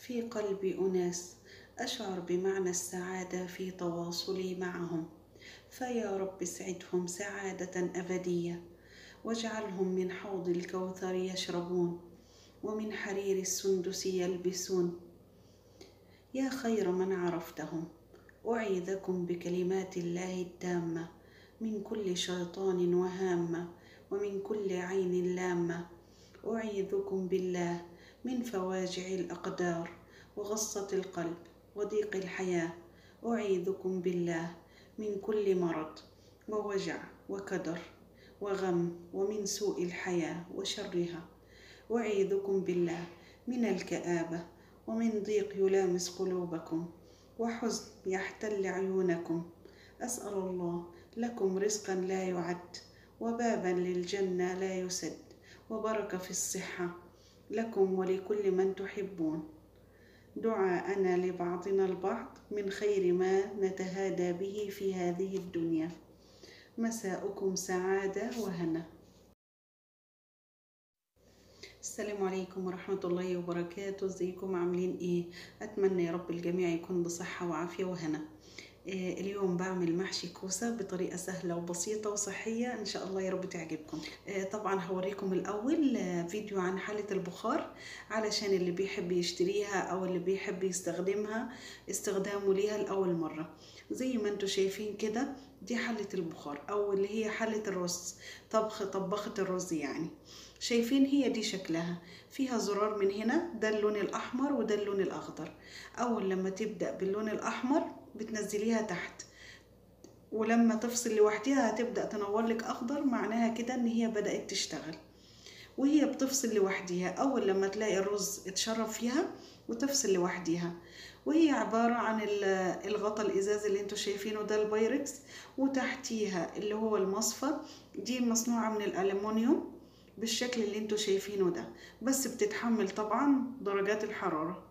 في قلب أناس أشعر بمعنى السعادة في تواصلي معهم فيا رب اسعدهم سعادة أبدية واجعلهم من حوض الكوثر يشربون ومن حرير السندس يلبسون يا خير من عرفتهم أعيذكم بكلمات الله التامة من كل شيطان وهامة ومن كل عين لامة أعيذكم بالله من فواجع الأقدار وغصة القلب وضيق الحياة أعيذكم بالله من كل مرض ووجع وكدر وغم ومن سوء الحياة وشرها أعيذكم بالله من الكآبة ومن ضيق يلامس قلوبكم وحزن يحتل عيونكم أسأل الله لكم رزقا لا يعد وبابا للجنة لا يسد وبركة في الصحة لكم ولكل من تحبون دعاءنا لبعضنا البعض من خير ما نتهادى به في هذه الدنيا مساؤكم سعادة وهنا السلام عليكم ورحمة الله وبركاته ازيكم عاملين ايه اتمنى يا رب الجميع يكون بصحة وعافية وهنا آه، اليوم بعمل محشي كوسة بطريقة سهلة وبسيطة وصحية إن شاء الله يا رب تعجبكم آه، طبعا هوريكم الأول آه، فيديو عن حالة البخار علشان اللي بيحب يشتريها أو اللي بيحب يستخدمها استخدامه ليها لأول مرة زي ما انتوا شايفين كده دي حلة البخار أو اللي هي حلة الرز طبخ طبخة الرز يعني شايفين هي دي شكلها فيها زرار من هنا ده اللون الأحمر وده اللون الأخضر أول لما تبدأ باللون الأحمر بتنزليها تحت ولما تفصل لوحدها هتبدأ تنور لك أخضر معناها كده إن هي بدأت تشتغل وهي بتفصل لوحديها أول لما تلاقي الرز اتشرب فيها وتفصل لوحديها وهي عبارة عن ال- الغطا الإزاز اللي انتوا شايفينه ده البايركس وتحتيها اللي هو المصفى دي مصنوعة من الألمونيوم بالشكل اللي انتوا شايفينه ده بس بتتحمل طبعا درجات الحرارة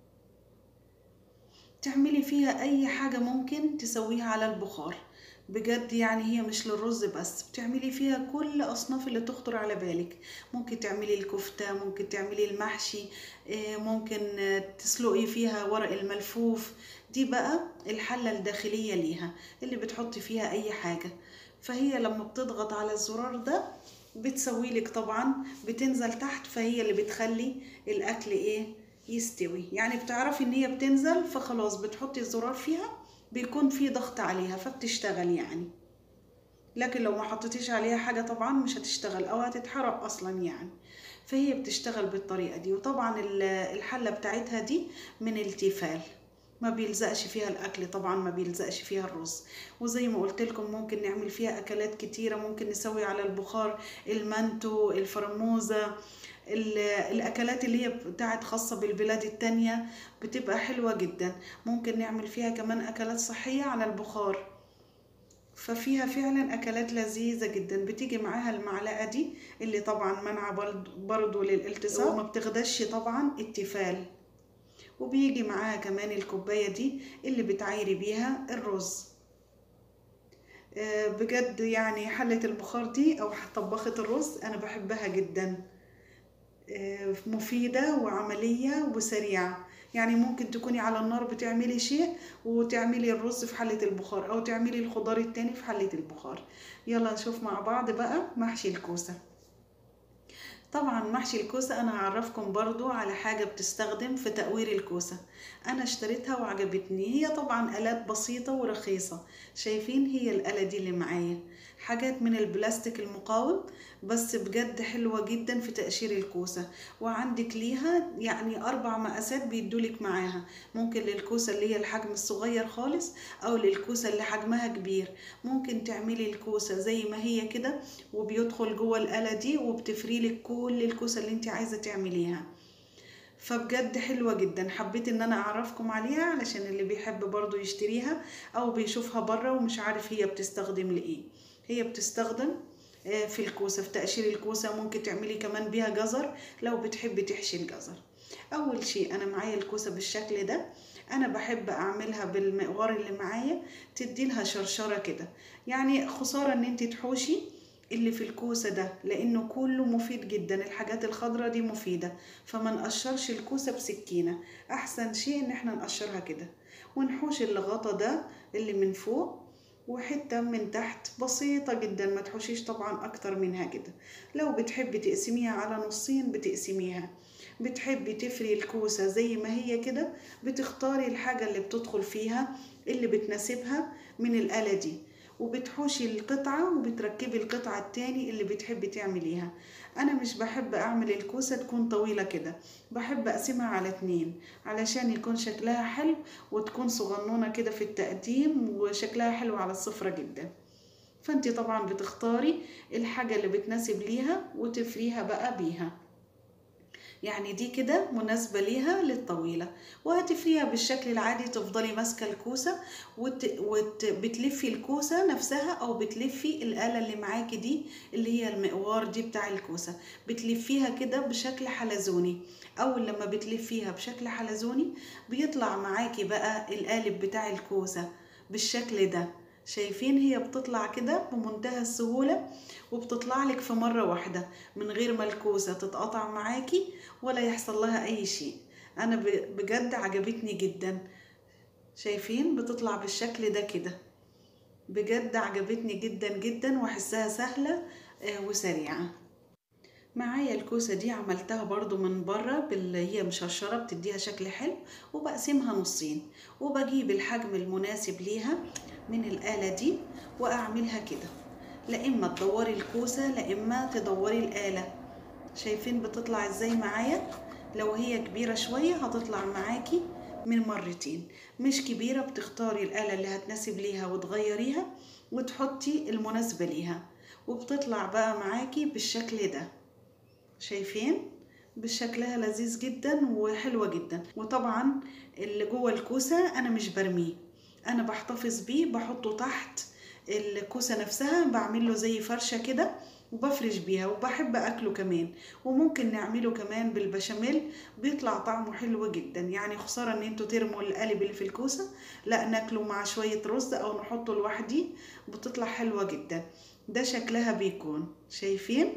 تعملي فيها اي حاجة ممكن تسويها على البخار بجد يعني هي مش للرز بس بتعملي فيها كل اصناف اللي تخطر على بالك ممكن تعملي الكفتة ممكن تعملي المحشي آه، ممكن آه، تسلقي فيها ورق الملفوف دي بقى الحلة الداخلية ليها اللي بتحطي فيها اي حاجة فهي لما بتضغط على الزرار ده بتسوي لك طبعا بتنزل تحت فهي اللي بتخلي الاكل ايه يستوي يعني بتعرفي ان هي بتنزل فخلاص بتحطي الزرار فيها بيكون في ضغط عليها فبتشتغل يعني لكن لو ما حطيتيش عليها حاجة طبعا مش هتشتغل او هتتحرق اصلا يعني فهي بتشتغل بالطريقة دي وطبعا ال- الحلة بتاعتها دي من التيفال ما بيلزقش فيها الاكل طبعا ما بيلزقش فيها الرز وزي ما قلت لكم ممكن نعمل فيها اكلات كتيرة ممكن نسوي على البخار المانتو الفرموزة ال- الاكلات اللي هي بتاعت خاصة بالبلاد التانية بتبقى حلوة جدا ممكن نعمل فيها كمان اكلات صحية على البخار ففيها فعلا اكلات لذيذة جدا بتيجي معاها المعلقة دي اللي طبعا منع برضو- برضو للالتصاق وما بتغدش طبعا التيفال وبيجي معاها كمان الكوباية دي اللي بتعايري بيها الرز آه، بجد يعني حلة البخار دي أو طبخة الرز أنا بحبها جدا آه، مفيدة وعملية وسريعة يعني ممكن تكوني على النار بتعملي شيء وتعملي الرز في حلة البخار أو تعملي الخضار التاني في حلة البخار يلا نشوف مع بعض بقى محشي الكوسة طبعا محشي الكوسة انا هعرفكم برضو على حاجة بتستخدم في تقوير الكوسة انا اشتريتها وعجبتني هي طبعا الات بسيطة ورخيصة شايفين هي الآلة دي اللي معايا حاجات من البلاستيك المقاوم بس بجد حلوة جدا في تقشير الكوسة وعندك ليها يعني أربع مقاسات بيدولك معاها ممكن للكوسة اللي هي الحجم الصغير خالص أو للكوسة اللي حجمها كبير ممكن تعملي الكوسة زي ما هي كده وبيدخل جوه الآلة دي وبتفري لك كل الكوسة اللي انت عايزة تعمليها فبجد حلوة جدا حبيت ان انا اعرفكم عليها علشان اللي بيحب برضو يشتريها او بيشوفها بره ومش عارف هي بتستخدم لايه هي بتستخدم آه، في الكوسة في تقشير الكوسة ممكن تعملي كمان بيها جزر لو بتحبي تحشي الجزر اول شيء انا معايا الكوسة بالشكل ده انا بحب اعملها بالمقوار اللي معايا تدي لها شرشرة كده يعني خسارة ان انت تحوشي اللي في الكوسة ده لأنه كله مفيد جدا الحاجات الخضرة دي مفيدة فما نقشرش الكوسة بسكينة أحسن شيء إن احنا نقشرها كده ونحوش اللغطة ده اللي من فوق وحتة من تحت بسيطة جدا ما تحوشيش طبعا أكتر منها كده لو بتحبي تقسميها على نصين بتقسميها بتحبي تفري الكوسة زي ما هي كده بتختاري الحاجة اللي بتدخل فيها اللي بتناسبها من الآلة دي وبتحوشي القطعة وبتركبي القطعة التاني اللي بتحبي تعمليها أنا مش بحب أعمل الكوسة تكون طويلة كده بحب أقسمها على اتنين علشان يكون شكلها حلو وتكون صغنونة كده في التقديم وشكلها حلو على السفرة جدا فانت طبعا بتختاري الحاجة اللي بتناسب ليها وتفريها بقى بيها يعني دي كده مناسبة ليها للطويلة وهتفريها بالشكل العادي تفضلي ماسكة الكوسة وت... وت... بتلفي الكوسة نفسها أو بتلفي الآلة اللي معاكي دي اللي هي المقوار دي بتاع الكوسة بتلفيها كده بشكل حلزوني أول لما بتلفيها بشكل حلزوني بيطلع معاكي بقى القالب بتاع الكوسة بالشكل ده شايفين هي بتطلع كده بمنتهى السهولة وبتطلع لك في مرة واحدة من غير ما الكوسة تتقطع معاكي ولا يحصل لها أي شيء أنا بجد عجبتني جدا شايفين بتطلع بالشكل ده كده بجد عجبتني جدا جدا وحسها سهلة وسريعة معايا الكوسة دي عملتها برضو من بره باللي هي مشرشرة بتديها شكل حلو وبقسمها نصين وبجيب الحجم المناسب ليها من الآلة دي وأعملها كده لا إما تدوري الكوسة لا إما تدوري الآلة شايفين بتطلع إزاي معايا لو هي كبيرة شوية هتطلع معاكي من مرتين مش كبيرة بتختاري الآلة اللي هتناسب ليها وتغيريها وتحطي المناسبة ليها وبتطلع بقى معاكي بالشكل ده شايفين بشكلها لذيذ جدا وحلوة جدا وطبعا اللي جوه الكوسة أنا مش برميه أنا بحتفظ بيه بحطه تحت الكوسة نفسها بعمل له زي فرشة كده وبفرش بيها وبحب أكله كمان وممكن نعمله كمان بالبشاميل بيطلع طعمه حلو جدا يعني خسارة إن انتوا ترموا القالب اللي في الكوسة لا ناكله مع شوية رز أو نحطه لوحدي بتطلع حلوة جدا ده شكلها بيكون شايفين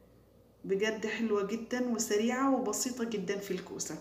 بجد حلوة جدا وسريعة وبسيطة جدا في الكوسة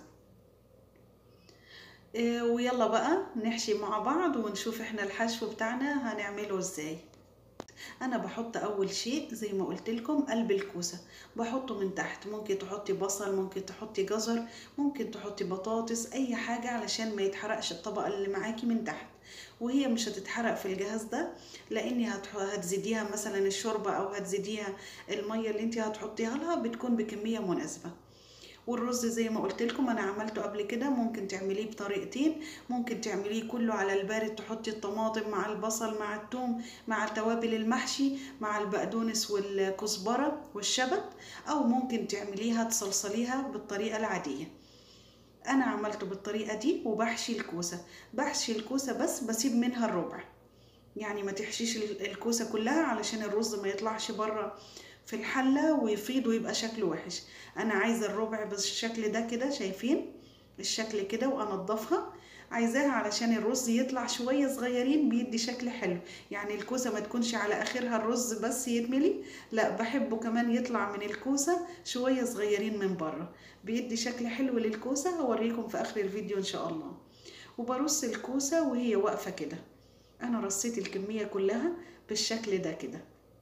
إيه ويلا بقى نحشي مع بعض ونشوف احنا الحشو بتاعنا هنعمله ازاي انا بحط اول شيء زي ما قلت لكم قلب الكوسه بحطه من تحت ممكن تحطي بصل ممكن تحطي جزر ممكن تحطي بطاطس اي حاجه علشان ما يتحرقش الطبقه اللي معاكي من تحت وهي مش هتتحرق في الجهاز ده لاني هتزيديها مثلا الشوربه او هتزيديها الميه اللي انت هتحطيها لها بتكون بكميه مناسبه والرز زي ما قلت لكم انا عملته قبل كده ممكن تعمليه بطريقتين ممكن تعمليه كله على البارد تحطي الطماطم مع البصل مع الثوم مع توابل المحشي مع البقدونس والكزبره والشبت او ممكن تعمليها تصلصليها بالطريقه العاديه انا عملته بالطريقه دي وبحشي الكوسه بحشي الكوسه بس بسيب منها الربع يعني ما تحشيش الكوسه كلها علشان الرز ما يطلعش بره في الحلة ويفيض ويبقى شكله وحش انا عايزة الربع بالشكل ده كده شايفين الشكل كده وانضفها عايزاها علشان الرز يطلع شوية صغيرين بيدي شكل حلو يعني الكوسة ما تكونش على اخرها الرز بس يتملي لا بحبه كمان يطلع من الكوسة شوية صغيرين من بره بيدي شكل حلو للكوسة هوريكم في اخر الفيديو ان شاء الله وبرص الكوسة وهي واقفة كده انا رصيت الكمية كلها بالشكل ده كده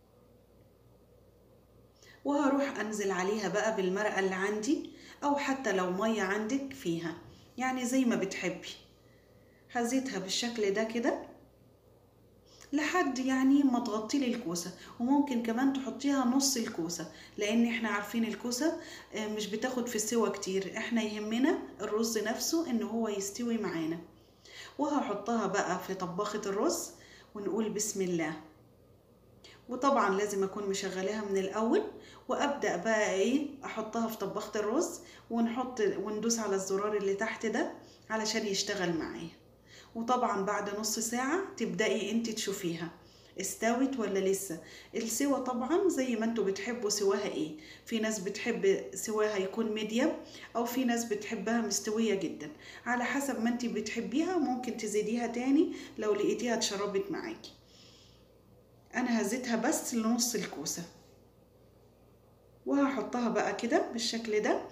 وهروح انزل عليها بقى بالمرقة اللي عندي او حتى لو مية عندك فيها يعني زي ما بتحبي هزيتها بالشكل ده كده لحد يعني ما تغطي لي الكوسه وممكن كمان تحطيها نص الكوسه لان احنا عارفين الكوسه مش بتاخد في السوا كتير احنا يهمنا الرز نفسه ان هو يستوي معانا وهحطها بقى في طباخه الرز ونقول بسم الله وطبعا لازم اكون مشغلاها من الاول وابدا بقى ايه احطها في طباخه الرز ونحط وندوس على الزرار اللي تحت ده علشان يشتغل معايا وطبعا بعد نص ساعه تبداي انت تشوفيها استوت ولا لسه السوا طبعا زي ما انتوا بتحبوا سواها ايه في ناس بتحب سواها يكون ميديم او في ناس بتحبها مستوية جدا على حسب ما انت بتحبيها ممكن تزيديها تاني لو لقيتيها اتشربت معاكي انا هزيتها بس لنص الكوسة وهحطها بقى كده بالشكل ده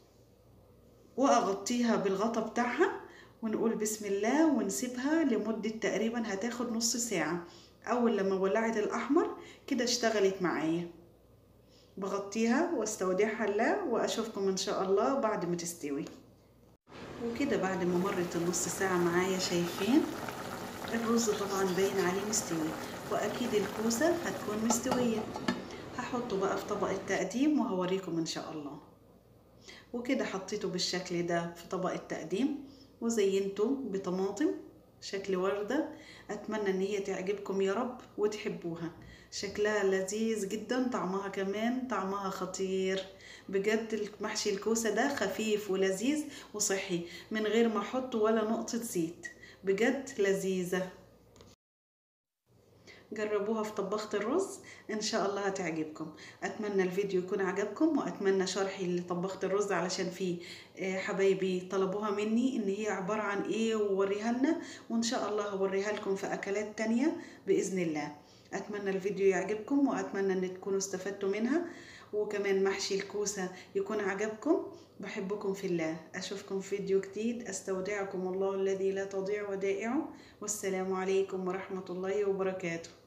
واغطيها بالغطا بتاعها ونقول بسم الله ونسيبها لمدة تقريبا هتاخد نص ساعة اول لما ولعت الاحمر كده اشتغلت معايا بغطيها واستودعها الله واشوفكم ان شاء الله بعد ما تستوي وكده بعد ما مرت النص ساعة معايا شايفين الرز طبعا باين عليه مستوي واكيد الكوسة هتكون مستوية هحطه بقى في طبق التقديم وهوريكم ان شاء الله وكده حطيته بالشكل ده في طبق التقديم وزينته بطماطم شكل وردة أتمنى إن هي تعجبكم يا رب وتحبوها شكلها لذيذ جدا طعمها كمان طعمها خطير بجد محشي الكوسة ده خفيف ولذيذ وصحي من غير ما أحط ولا نقطة زيت بجد لذيذة جربوها في طبخة الرز ان شاء الله هتعجبكم اتمنى الفيديو يكون عجبكم واتمنى شرحي لطبخة الرز علشان في حبايبي طلبوها مني ان هي عبارة عن ايه ووريها لنا وان شاء الله هوريها لكم في اكلات تانية باذن الله اتمنى الفيديو يعجبكم واتمنى ان تكونوا استفدتوا منها وكمان محشي الكوسة يكون عجبكم بحبكم في الله أشوفكم في فيديو جديد أستودعكم الله الذي لا تضيع ودائعه والسلام عليكم ورحمة الله وبركاته